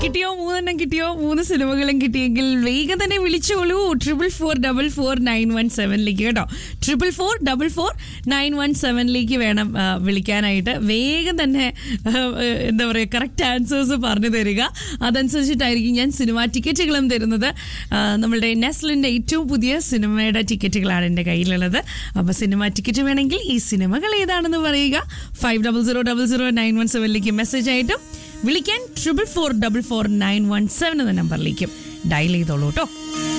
കിട്ടിയോ മൂന്നെണ്ണം കിട്ടിയോ മൂന്ന് സിനിമകളും കിട്ടിയെങ്കിൽ വേഗം തന്നെ വിളിച്ചോളൂ triple four double four nine one സെവനിലേക്ക് കേട്ടോ triple four double four nine one സെവനിലേക്ക് വേണം ആ, വിളിക്കാനായിട്ട് വേഗം തന്നെ ആ, എന്താ പറയുക കറക്റ്റ് ആൻസേഴ്സ് പറഞ്ഞു തരിക അതനുസരിച്ചിട്ടായിരിക്കും ഞാൻ സിനിമ ടിക്കറ്റുകളും തരുന്നത് ആ, നമ്മളുടെ നെസ്ലിൻ്റെ ഏറ്റവും പുതിയ സിനിമയുടെ ടിക്കറ്റുകളാണ് എൻ്റെ കയ്യിലുള്ളത് അപ്പോൾ സിനിമ ടിക്കറ്റ് വേണമെങ്കിൽ ഈ സിനിമകൾ ഏതാണെന്ന് പറയുക five double zero double zero nine one സെവനിലേക്ക് മെസ്സേജ് ആയിട്ടും വിളിക്കാൻ triple four double four nine one seven എന്ന നമ്പറിലേക്കും ഡയൽ ചെയ്തോളൂ കേട്ടോ